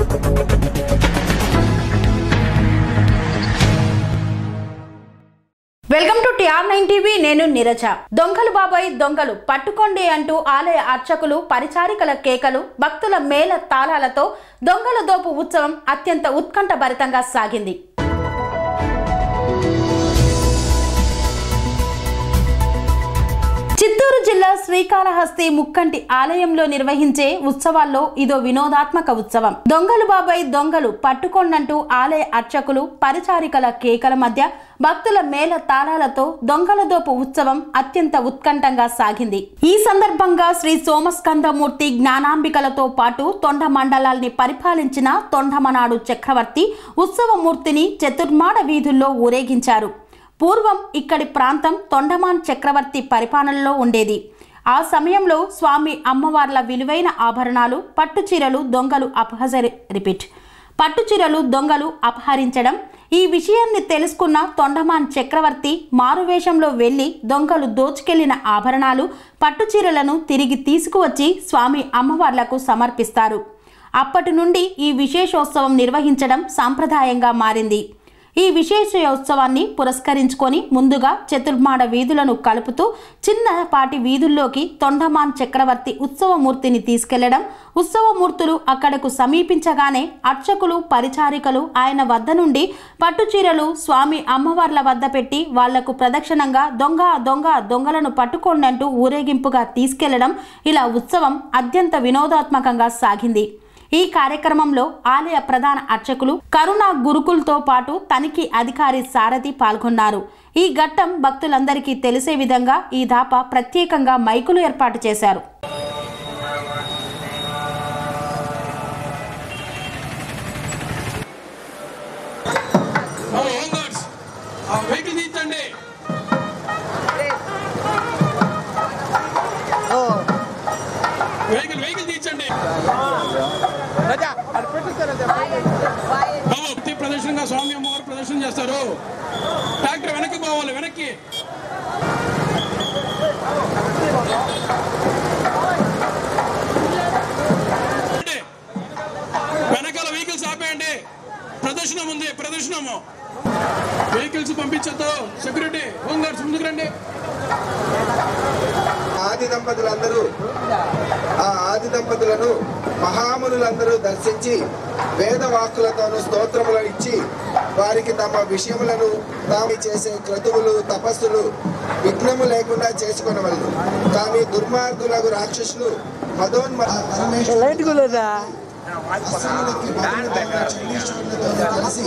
Welcome to TR nine TV నేను నీరజ దొంగలు బాబాయ్ దొంగలు పట్టుకోండి అంటూ ఆలయ అర్చకులు పరిచారికల కేకలు భక్తుల మేళ తాళాలతో దొంగల దోపు ఉత్సవం అత్యంత ఉత్కంఠభరితంగా సాగింది చిత్తూరు జిల్లా శ్రీకాళహస్తి ముక్కంటి ఆలయంలో నిర్వహించే ఉత్సవాల్లో ఇదో వినోదాత్మక ఉత్సవం దొంగలు బాబాయ్ దొంగలు పట్టుకోండంటూ ఆలయ అర్చకులు పరిచారికల కేకల మధ్య భక్తుల మేళ తాళాలతో దొంగల దోపు ఉత్సవం అత్యంత ఉత్కంఠంగా సాగింది ఈ సందర్భంగా శ్రీ సోమస్కందమూర్తి జ్ఞానాంబికలతో పాటు తొండ మండలాల్ని పరిపాలించిన తొండమనాడు చక్రవర్తి ఉత్సవమూర్తిని చతుర్మాడ వీధుల్లో ఊరేగించారు పూర్వం ఇక్కడి ప్రాంతం తొండమాన్ చక్రవర్తి పరిపాలనలో ఉండేది ఆ సమయంలో స్వామి అమ్మవార్ల విలువైన ఆభరణాలు పట్టుచీరలు దొంగలు అపహరి రిపీట్ పట్టుచీరలు దొంగలు అపహరించడం ఈ విషయాన్ని తెలుసుకున్న తొండమాన్ చక్రవర్తి మారువేషంలో వెళ్లి దొంగలు దోచుకెళ్లిన ఆభరణాలు పట్టుచీరలను తిరిగి తీసుకువచ్చి స్వామి అమ్మవార్లకు సమర్పిస్తారు అప్పటి నుండి ఈ విశేషోత్సవం నిర్వహించడం సాంప్రదాయంగా మారింది ఈ విశేషోత్సవాన్ని పురస్కరించుకొని ముందుగా చతుర్మాడ వీధులను కలుపుతూ చిన్నపాటి వీధుల్లోకి తొండమాన్ చక్రవర్తి ఉత్సవమూర్తిని తీసుకెళ్లడం ఉత్సవమూర్తులు అక్కడకు సమీపించగానే అర్చకులు పరిచారికలు ఆయన వద్ద నుండి పట్టుచీరలు స్వామి అమ్మవార్ల వద్ద పెట్టి వాళ్లకు ప్రదక్షిణంగా దొంగ దొంగ దొంగలను పట్టుకోండంటూ ఊరేగింపుగా తీసుకెళ్లడం ఇలా ఉత్సవం అత్యంత వినోదాత్మకంగా సాగింది ఈ కార్యక్రమంలో ఆలయ ప్రధాన అర్చకులు కరుణ గురుకుల్తో పాటు తనిఖీ అధికారి సారథి పాల్గొన్నారు ఈ ఘట్టం భక్తులందరికీ తెలిసే విధంగా ఈ దాప ప్రత్యేకంగా మైకులు ఏర్పాటు చేశారు హోమ్ గార్డ్స్ ఆ వెహికల్ తీర్చండి వెహికల్ వెహికల్ తీర్చండి బాబు భక్తి ప్రదర్శనగా స్వామి అమ్మవారు ప్రదర్శన చేస్తారు ట్రాక్టర్ వెనక్కి పోవాలి వెనక్కి రండి. వెనకాల వెహికల్స్ ఆపేయండి ప్రదర్శనం ఉంది ప్రదర్శనము వెహికల్స్ పంపించొద్దు సెక్యూరిటీ హోమ్ గార్డ్స్ ముందుకు రండి ఆది దంపతులందరూ ఆ ఆది దంపతులను మహామునులందరూ దర్శించి వేదవాక్కులతోనూ స్తోత్రములు ఇచ్చి వారికి తమ విషయములను తాము చేసే క్రతువులు తపస్సులు విఘ్నము లేకుండా చేసుకొనవలను కానీ దుర్మార్గులకు రాక్షసులు మదోన్మ అసురులకి బదులుగా చండీశ్వరులతో కలిసి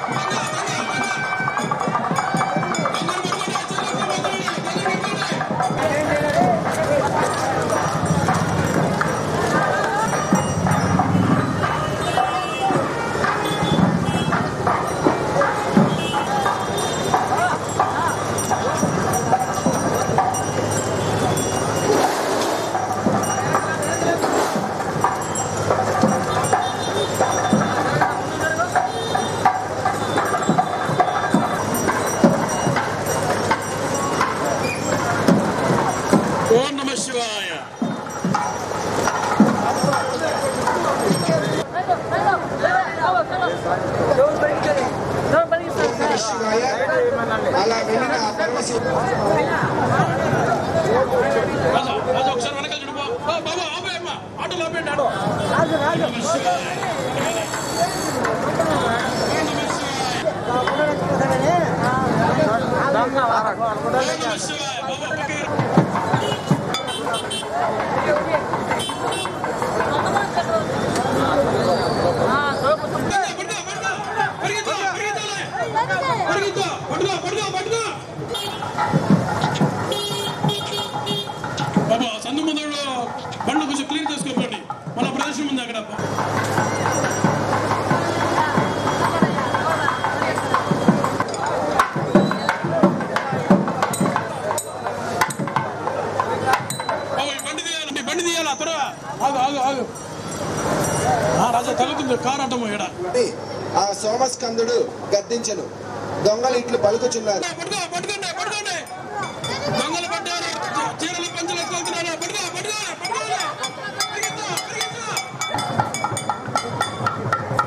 ఓం నమ శివాయ శివాయ అలా వెళ్ళిన ఆ పరమశివ రాజా రాజా ఒకసారి వెనకాల చూడు బా- బా- బాబా ఆపేయమ్మా ఆటోలో ఆపేయండి ఆటో నమ శివాయ. ఓం నమ శివాయ. బాబా పక్కకి రా. పట్టుకో, పట్టుకో, పట్టుకో. పరిగెత్తు, పరిగెత్తాలి. పరిగెత్తు. పట్టుకో, పట్టుకో, పట్టుకో. బాబా సందు ముందు బండ్లు కొంచెం క్లియర్ చేసుకోకండి మన ప్రదర్శన ఉంది అక్కడ బాబా, ఈ బండి తీయాలి బండి తీయాలా త్వరగా ఆగు ఆగు ఆగు ఆ, రాజా తగ్గుతుంది కారు అడ్డము ఇక్కడ ఆ సోమస్కందుడు గద్దించెను దొంగలు ఇట్లు పలుకుచున్నారు పట్టుకో పట్టుకోండి పట్టుకోండి దొంగలు పట్టారు చీరలు పంచలు ఎత్తుకెళ్తున్నారు పట్టుకో పట్టుకో పట్టుకోవాలి పరిగెత్తు, పరిగెత్తు.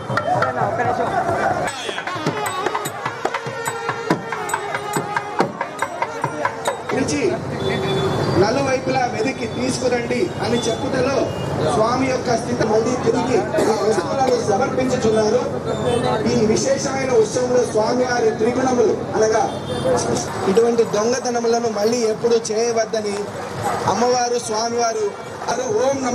పిలిచి నలువైపులా వెతికి తీసుకురండి అని చెప్పుటలో స్వామి యొక్క స్థితి మళ్ళీ తిరిగి ఈ వస్తువులను సమర్పించుచున్నారు ఈ విశేషమైన ఉత్సవంలో స్వామి వారి త్రిగుణములు అనగా ఇటువంటి దొంగతనములను మళ్ళీ ఎప్పుడు చేయవద్దని అమ్మవారు స్వామివారు అది ఓం నమ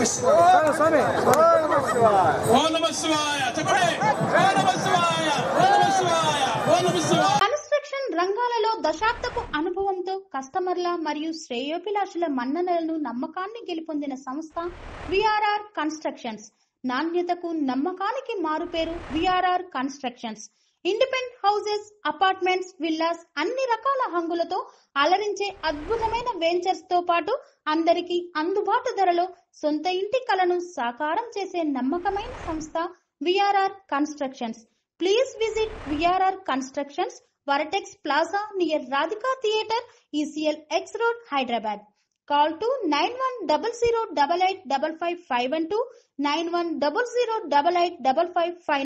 ఓ నమ శివాయ చెప్పండి ఓ నమ శివాయ ఓ నమ శివాయ ఓ నమ శివాయ కన్స్ట్రక్షన్ రంగాలలో దశాబ్దపు అనుభవంతో కస్టమర్ల మరియు శ్రేయోభిలాషుల మన్ననలను నమ్మకాన్ని గెలుపొందిన సంస్థ విఆర్ఆర్ కన్స్ట్రక్షన్స్ నాణ్యతకు నమ్మకానికి మారుపేరు VRR constructions independent houses apartments villas అన్ని రకాల హంగులతో అలరించే అద్భుతమైన వెంచర్స్ తో పాటు అందరికీ అందుబాటు ధరలో సొంత ఇంటి కలను సాకారం చేసే నమ్మకమైన సంస్థ VRR constructions please visit VRR constructions vortex plaza near Radhika theatre ECL X road Hyderabad call to nine one double zero double eight double five five one two nine one double zero double eight double five five